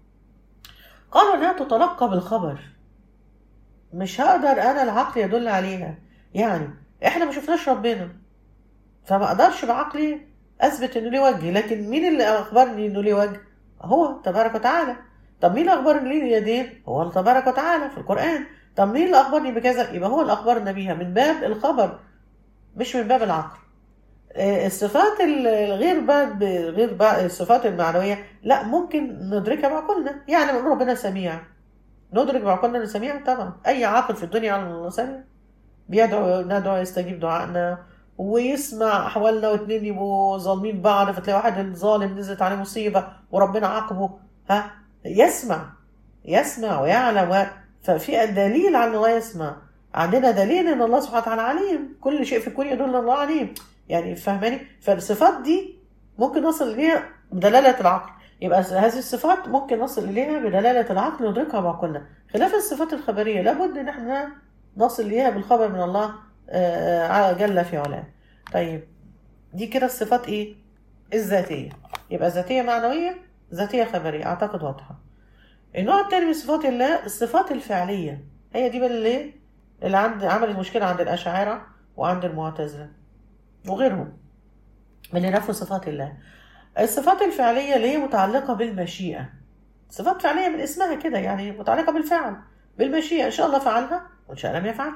قالوا إنها تتلقى بالخبر مش هقدر أنا العقل يدل عليها يعني إحنا ما شفناش ربنا فما أقدرش بعقلي أثبت إنه ليه وجه لكن مين اللي أخبرني إنه ليه وجه هو تبارك وتعالى طب مين اللي أخبرني ليه يدين هو الله تبارك وتعالى في القرآن طب مين اللي أخبرني بكذا يبقى هو اللي أخبرنا بيها من باب الخبر مش من باب العقل آه، الصفات ال- الغير بقى غير بقى الصفات المعنوية لا ممكن ندركها بعقولنا يعني نقول ربنا سميع ندرك بعقولنا انه سميع طبعا اي عاقل في الدنيا يعلم انه سميع بيدعو ندعو يستجيب دعائنا ويسمع احوالنا واتنين يبقوا ظالمين بعض فتلاقي واحد ظالم نزلت عليه مصيبه وربنا عاقبه ها يسمع يسمع ويعلم و... ففي دليل على انه يسمع عندنا دليل ان الله سبحانه وتعالى عليم كل شيء في الكون يدل ان الله عليم يعني فاهماني فالصفات دي ممكن نصل اليها بدلاله العقل يبقى هذه الصفات ممكن نصل اليها بدلاله العقل ندركها بعقولنا خلاف الصفات الخبريه لابد ان احنا نصل اليها بالخبر من الله آه، جل في علاه طيب دي كده الصفات ايه الذاتيه يبقى ذاتيه معنويه ذاتيه خبريه اعتقد واضحه النوع التاني من صفات الله الصفات الفعليه هي دي بقى اللي اللي عند عملت مشكله عند الاشاعره وعند المعتزله وغيرهم من اللي نفوا صفات الله الصفات الفعليه اللي هي متعلقه بالمشيئه صفات فعليه من اسمها كده يعني متعلقه بالفعل بالمشيئه ان شاء الله فعلها وان شاء لم يفعلها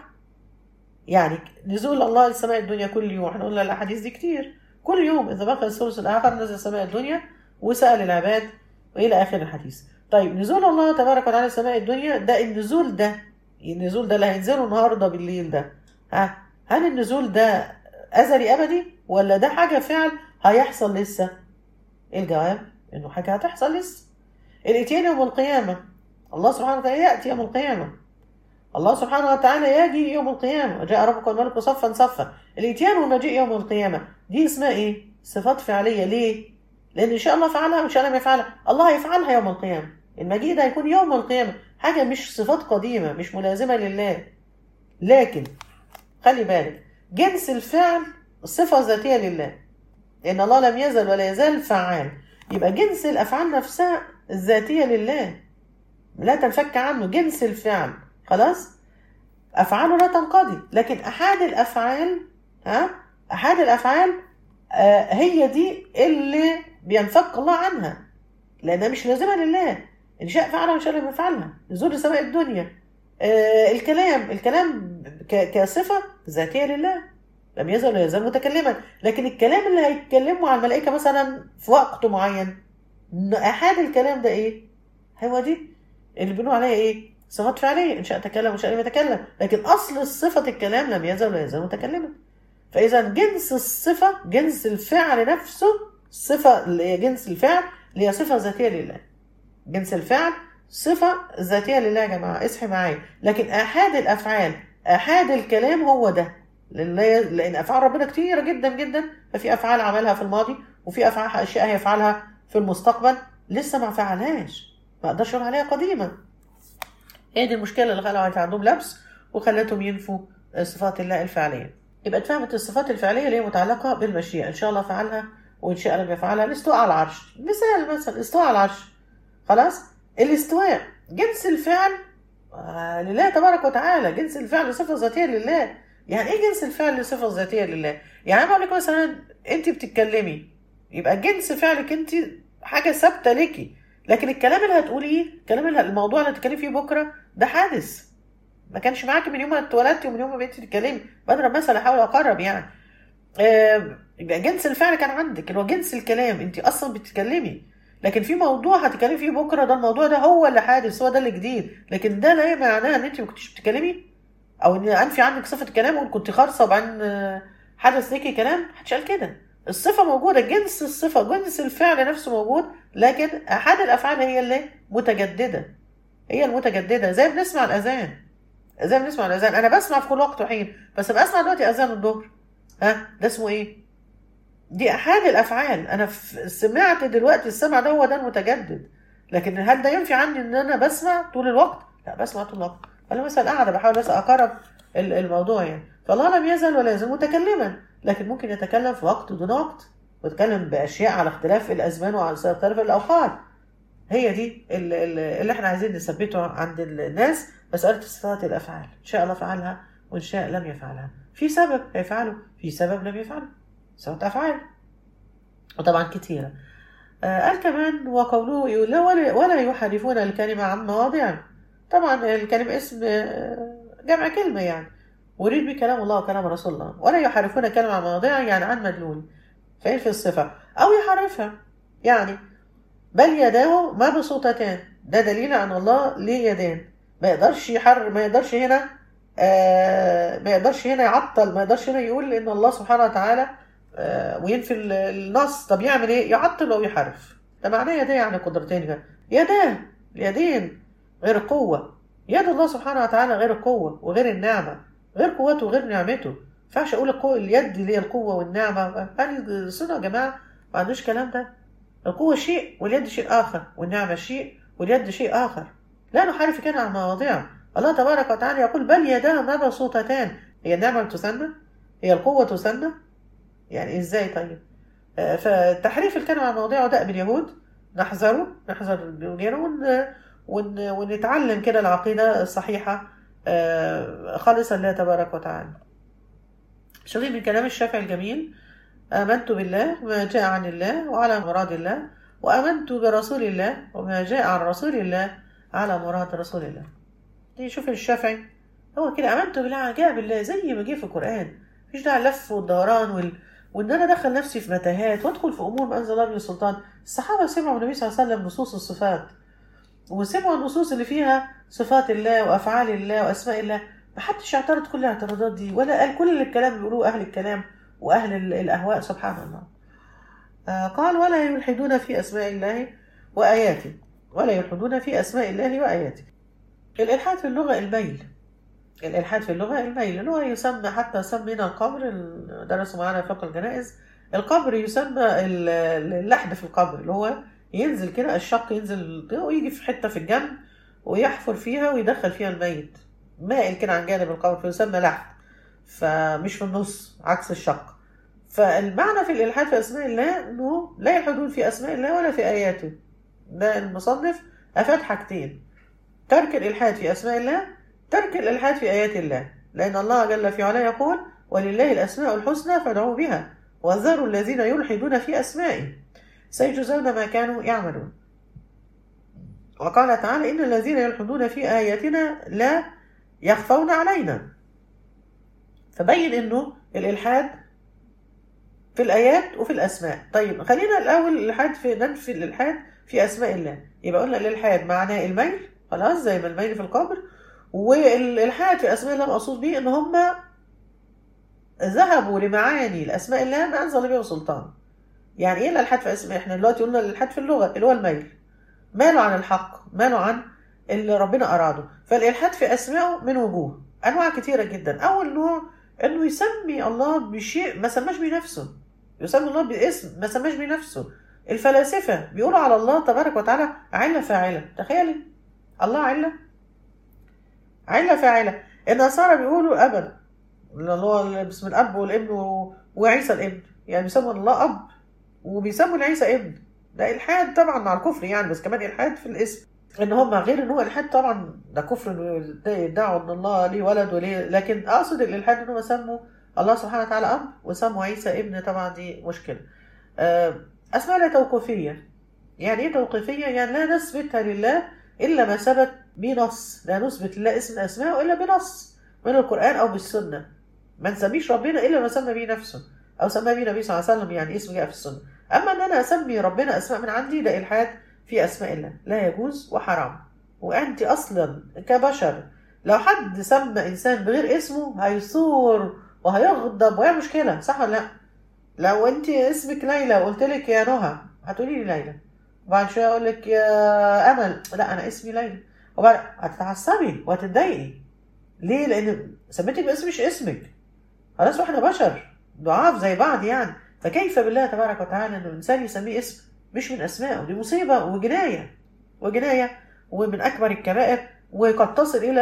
يعني نزول الله لسماء الدنيا كل يوم احنا قلنا الاحاديث دي كتير كل يوم اذا بقى الثلث الاخر نزل سماء الدنيا وسال العباد والى اخر الحديث طيب نزول الله تبارك وتعالى سماء الدنيا ده النزول ده النزول ده اللي هينزله النهارده بالليل ده ها هل النزول ده ازلي ابدي ولا ده حاجه فعل هيحصل لسه الجواب انه حاجه هتحصل لسه الاتيان يوم القيامه الله سبحانه وتعالى ياتي يوم القيامه الله سبحانه وتعالى يجي يوم القيامة وجاء ربك والملك صفا صفا الإتيان والمجيء يوم القيامة دي اسمها إيه؟ صفات فعلية ليه؟ لأن إن شاء الله فعلها وإن شاء الله ما يفعلها الله هيفعلها يوم القيامة المجيء ده هيكون يوم القيامة حاجة مش صفات قديمة مش ملازمة لله لكن خلي بالك جنس الفعل صفة ذاتية لله لأن الله لم يزل ولا يزال فعال يبقى جنس الأفعال نفسها الذاتية لله لا تنفك عنه جنس الفعل خلاص افعاله لا تنقضي لكن احاد الافعال ها احاد الافعال آه هي دي اللي بينفك الله عنها لانها مش لازمه لله ان شاء فعلها وان شاء لم يفعلها نزول سماء الدنيا آه الكلام الكلام ك- كصفه ذاتيه لله لم يزل ولا يزال متكلما لكن الكلام اللي هيتكلمه على الملائكه مثلا في وقت معين احاد الكلام ده ايه هو دي اللي بنقول عليها ايه صفات فعلية إن شاء تكلم وإن شاء لم يتكلم لكن أصل صفة الكلام لم يزل ولا يزال متكلما فإذا جنس الصفة جنس الفعل نفسه الصفة اللي هي جنس الفعل اللي هي صفة ذاتية لله جنس الفعل صفة ذاتية لله يا جماعة اصحي معايا لكن آحاد الأفعال آحاد الكلام هو ده لله- لأن أفعال ربنا كتيرة جدا جدا ففي أفعال عملها في الماضي وفي أفعال أشياء هيفعلها في المستقبل لسه ما فعلهاش ما أقدرش أقول عليها قديمة هي دي المشكله اللي خلقت عندهم لبس وخلتهم ينفوا صفات الله الفعليه يبقى اتفهمت الصفات الفعليه اللي هي متعلقه بالمشيئه ان شاء الله فعلها وان شاء لم يفعلها الاستواء على العرش مثال مثلا الاستواء على العرش خلاص الاستواء جنس الفعل آه لله تبارك وتعالى جنس الفعل صفه ذاتيه لله يعني ايه جنس الفعل صفه ذاتيه لله يعني انا بقول لك مثلا انت بتتكلمي يبقى جنس فعلك انت حاجه ثابته ليكي لكن الكلام اللي هتقوليه الكلام اللي الموضوع اللي هتتكلمي فيه بكره ده حادث ما كانش معاكي من يوم ما اتولدتي ومن يوم ما بقيتي تتكلمي بضرب مثل احاول اقرب يعني آه، يبقى جنس الفعل كان عندك اللي هو جنس الكلام انت اصلا بتتكلمي لكن في موضوع هتتكلمي فيه بكره ده الموضوع ده هو اللي حادث هو ده اللي جديد لكن ده لا معناه ان انت ما كنتيش بتتكلمي او ان انفي عنك صفه الكلام وكنت خارصه وبعدين آه، حدث ليكي كلام محدش قال كده الصفه موجوده جنس الصفه جنس الفعل نفسه موجود لكن احد الافعال هي اللي متجدده هي المتجدده زي بنسمع الاذان زي ما بنسمع الاذان انا بسمع في كل وقت وحين بس بسمع دلوقتي اذان الظهر ها ده اسمه ايه دي احاد الافعال انا ف- سمعت دلوقتي السمع ده هو ده المتجدد لكن هل ده ينفي عني ان انا بسمع طول الوقت لا بسمع طول الوقت انا مثلا قاعده بحاول بس اقرب ال- الموضوع يعني فالله لم يزل ولا يزال متكلما لكن ممكن يتكلم في وقت دون وقت ويتكلم باشياء على اختلاف الازمان وعلى اختلاف الاوقات هي دي ال- ال- اللي احنا عايزين نثبته عند الناس مساله صفات الافعال ان شاء الله فعلها وان شاء لم يفعلها في سبب هيفعله في سبب لم يفعله صفات افعال وطبعا كثيره آه، قال كمان وقوله يقول لا ولا, ولا يحرفون الكلمة عن مواضعه طبعا الكلمة اسم آه، جمع كلمة يعني وريد به كلام الله وكلام رسول الله ولا يحرفون الكلمة عن مواضعه يعني عن مدلول فين في الصفة أو يحرفها يعني بل يداه مبسوطتان ده دليل عن الله ليه يدان ما يقدرش يحر ما يقدرش هنا آه ما يقدرش هنا يعطل ما يقدرش هنا يقول ان الله سبحانه وتعالى آه وينفي ال- النص طب يعمل ايه يعطل او يحرف ده معناه يداه يعني قدرتين كده. يداه اليدين غير القوة يد الله سبحانه وتعالى غير القوة وغير النعمة غير قوته وغير نعمته ما ينفعش اقول القوة اليد اللي هي القوة والنعمة هل السنة يا جماعة ما عندوش كلام ده القوة شيء واليد شيء آخر والنعمة شيء واليد شيء آخر لا نحرف كان عن مواضيع الله تبارك وتعالى يقول بل يداه مبسوطتان هي النعمة تسنى هي القوة تسنى يعني ازاي طيب آه، فتحريف الكلمة عن مواضيعه ده باليهود نحذره نحذر وجيره ون... ون... ونتعلم كده العقيدة الصحيحة آه، خالصا لله تبارك وتعالى شوفي من كلام الشافعي الجميل آمنت بالله وما جاء عن الله وعلى مراد الله وآمنت برسول الله وما جاء عن رسول الله على مراد رسول الله دي شوف الشافعي هو كده آمنت بالله جاء بالله زي ما جه في القرآن مفيش داعي اللف والدوران وال... وان انا ادخل نفسي في متاهات وادخل في امور ما انزل الله به سلطان الصحابه سمعوا النبي صلى الله عليه وسلم نصوص الصفات وسمعوا النصوص اللي فيها صفات الله وافعال الله واسماء الله ما حدش اعترض كل الاعتراضات دي ولا قال كل الكلام اللي بيقولوه اهل الكلام واهل ال- الاهواء سبحان الله آه قال ولا يلحدون في اسماء الله واياته ولا يلحدون في اسماء الله واياته الالحاد في اللغه الميل الإلحاد في اللغة الميل اللي هو يسمى حتى سمينا القبر ال- درسوا معانا فقه الجنائز القبر يسمى ال- اللحد في القبر اللي هو ينزل كده الشق ينزل ويجي في حتة في الجنب ويحفر فيها ويدخل فيها الميت مائل كده عن جانب القبر فيسمى لحد فمش في النص عكس الشق فالمعنى في الإلحاد في أسماء الله إنه لا يلحدون في أسماء الله ولا في آياته ده المصنف أفاد حاجتين ترك الإلحاد في أسماء الله ترك الإلحاد في آيات الله لأن الله جل في علاه يقول ولله الأسماء الحسنى فادعوه بها وذروا الذين يلحدون في أسمائه سيجزون ما كانوا يعملون وقال تعالى إن الذين يلحدون في آياتنا لا يخفون علينا فبين إنه الإلحاد في الآيات وفي الأسماء طيب خلينا الأول الإلحاد في ننفي الإلحاد في أسماء الله يبقى قلنا الإلحاد معناه الميل خلاص زي ما الميل في القبر والإلحاد في أسماء الله مقصود بيه إن هم ذهبوا لمعاني الأسماء الله ما أنزل به سلطان يعني إيه الإلحاد في أسماء إحنا دلوقتي قلنا الإلحاد في اللغة اللي هو الميل ماله عن الحق ماله عن اللي ربنا أراده فالإلحاد في أسمائه من وجوه أنواع كتيرة جدا أول نوع إنه يسمي الله بشيء ما سماش بيه نفسه يسمي الله باسم ما سماش بيه نفسه الفلاسفة بيقولوا على الله تبارك وتعالى علة فاعلة تخيلي الله علة علة فاعلة النصارى بيقولوا أبا اللي هو باسم الأب والابن و- وعيسى الابن يعني بيسموا الله أب وبيسموا عيسى ابن ده إلحاد طبعا مع الكفر يعني بس كمان إلحاد في الاسم ان هم غير ان هو الحاد طبعا ده كفر إنه يدعوا ان الله ليه ولد وليه لكن اقصد الالحاد ان هم سموا الله سبحانه وتعالى اب وسموا عيسى ابن طبعا دي مشكله آه، اسماء لا توقيفيه يعني ايه توقيفيه يعني لا نثبتها لله الا ما ثبت بنص لا نثبت لله اسم من اسماءه الا بنص من القران او بالسنه ما نسميش ربنا الا ما سمى به نفسه او سمى به النبي صلى الله عليه وسلم يعني اسم جاء في السنه اما ان انا اسمي ربنا اسماء من عندي ده الحاد في اسماء الله لا يجوز وحرام وانت اصلا كبشر لو حد سمى انسان بغير اسمه هيثور وهيغضب وهي مشكله صح ولا لا لو انت اسمك ليلى وقلت لك يا نهى هتقولي لي ليلى وبعد شويه اقول لك يا امل لا انا اسمي ليلى وبعد هتتعصبي وهتتضايقي ليه لان سميتك باسم مش اسمك خلاص واحنا بشر ضعاف زي بعض يعني فكيف بالله تبارك وتعالى ان الانسان يسميه اسم مش من اسمائه دي مصيبه وجنايه وجنايه ومن اكبر الكبائر وقد تصل الى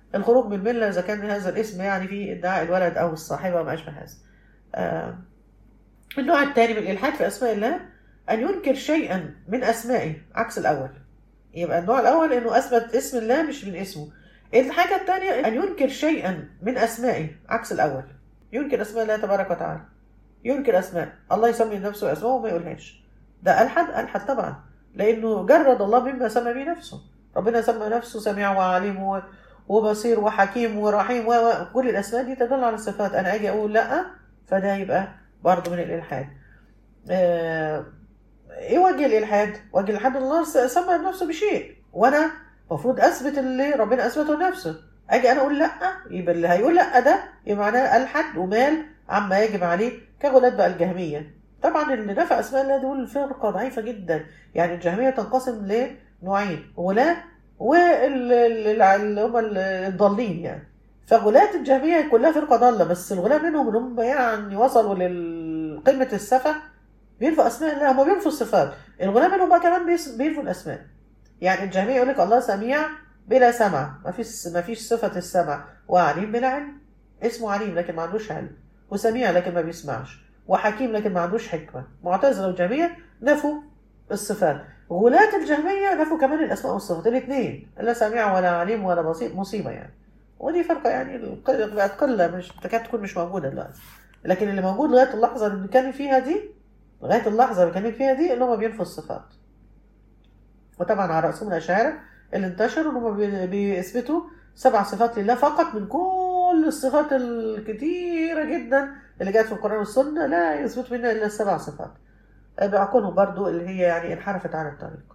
الخروج من المله اذا كان هذا الاسم يعني فيه ادعاء الولد او الصاحبه وما اشبه هذا آه، النوع الثاني من الالحاد في اسماء الله ان ينكر شيئا من اسمائه عكس الاول يبقى النوع الاول انه اثبت اسم الله مش من اسمه الحاجه الثانيه ان ينكر شيئا من اسمائه عكس الاول ينكر اسماء الله تبارك وتعالى ينكر اسماء الله يسمي نفسه اسماء وما يقولهاش ده الحد الحد طبعا لانه جرد الله مما سمى به نفسه ربنا سمى نفسه سميع وعليم و- وبصير وحكيم ورحيم و- وكل الاسماء دي تدل على الصفات انا اجي اقول لا فده يبقى برضه من الالحاد آه، ايه وجه الالحاد وجه الالحاد إن الله س- سمى نفسه بشيء وانا المفروض اثبت اللي ربنا اثبته لنفسه اجي انا اقول لا يبقى اللي هيقول لا ده يبقى معناه الحد ومال عما يجب عليه كغلاة بقى الجهميه طبعا اللي نفى اسماء الله دول فرقه ضعيفه جدا يعني الجهميه تنقسم لنوعين غلاة واللي هم الضالين يعني فغلاة الجهمية كلها فرقة ضالة بس الغلاة منهم اللي هم يعني وصلوا لقمة السفة بينفوا أسماء الله هم بينفوا الصفات الغلاة منهم بقى كمان بيس- بينفوا الأسماء يعني الجهمية يقول لك الله سميع بلا سمع ما فيش ما فيش صفة السمع وعليم بلا علم اسمه عليم لكن ما عندوش علم وسميع لكن ما بيسمعش وحكيم لكن ما عندوش حكمة معتزلة وجهمية نفوا الصفات غلاة الجهمية نفوا كمان الأسماء والصفات الاثنين لا سميع ولا عليم ولا بصير مصيبة يعني ودي فرقة يعني الق- بقت قلة مش تكاد تكون مش موجودة دلوقتي لكن اللي موجود لغاية اللحظة اللي كان فيها دي لغاية اللحظة اللي كان فيها دي اللي هم بينفوا الصفات وطبعا على رأسهم الأشاعرة اللي انتشروا ان هم بي- بيثبتوا سبع صفات لله فقط من كل الصفات الكتيرة جدا اللي جت في القرآن والسنة لا يثبت منها إلا السبع صفات بعقولهم برضو اللي هي يعني انحرفت عن الطريق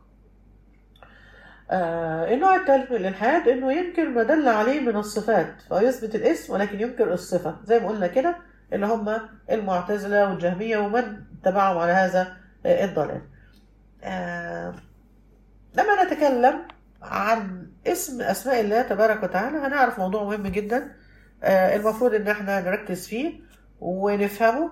آه النوع الثالث من الإلحاد إنه ينكر ما دل عليه من الصفات فيثبت الاسم ولكن ينكر الصفة زي ما قلنا كده اللي هم المعتزلة والجهمية ومن تبعهم على هذا آه، الضلال آه لما نتكلم عن اسم أسماء الله تبارك وتعالى هنعرف موضوع مهم جدا آه المفروض إن احنا نركز فيه ونفهمه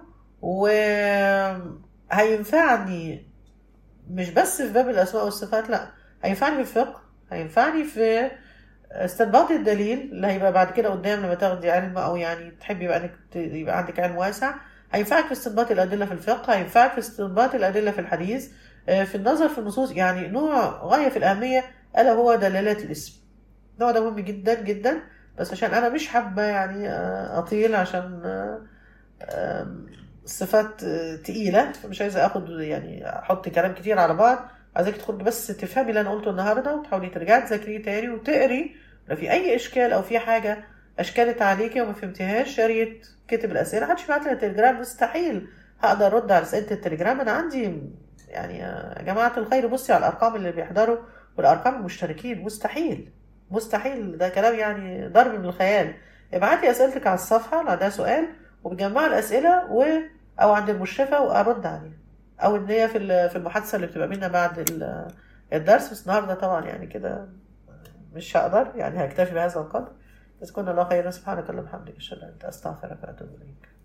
وهينفعني مش بس في باب الأسماء والصفات لا هينفعني في الفقه هينفعني في استنباط الدليل اللي هيبقى بعد كده قدام لما تاخدي علم او يعني تحبي يبقى انك ت- يبقى عندك علم واسع هينفعك في استنباط الادله في الفقه هينفعك في استنباط الادله في الحديث آه، في النظر في النصوص يعني نوع غايه في الاهميه الا هو دلالات الاسم النوع ده مهم جدا جدا بس عشان انا مش حابه يعني آه، اطيل عشان آه، آم، صفات آه، تقيله فمش عايزه اخد يعني احط كلام كتير على بعض عايزاك تدخلي بس تفهمي اللي انا قلته النهارده وتحاولي ترجعي تذاكريه تاني وتقري لو في اي اشكال او في حاجه اشكالت عليكي وما فهمتيهاش يا ريت كتب الاسئله محدش يبعت لي التليجرام مستحيل هقدر ارد على اسئله التليجرام انا عندي يعني يا جماعه الخير بصي على الارقام اللي بيحضروا والارقام المشتركين مستحيل مستحيل ده كلام يعني ضرب من الخيال ابعتي اسئلتك على الصفحه لو عندها سؤال وبجمع الاسئله و او عند المشرفه وارد عليها او ان هي في ال- في المحادثه اللي بتبقى بينا بعد ال- الدرس بس النهارده طبعا يعني كده مش هقدر يعني هكتفي بهذا القدر بس كنا الله خيرا سبحانك اللهم وبحمدك اشهد ان لا اله الا انت استغفرك واتوب اليك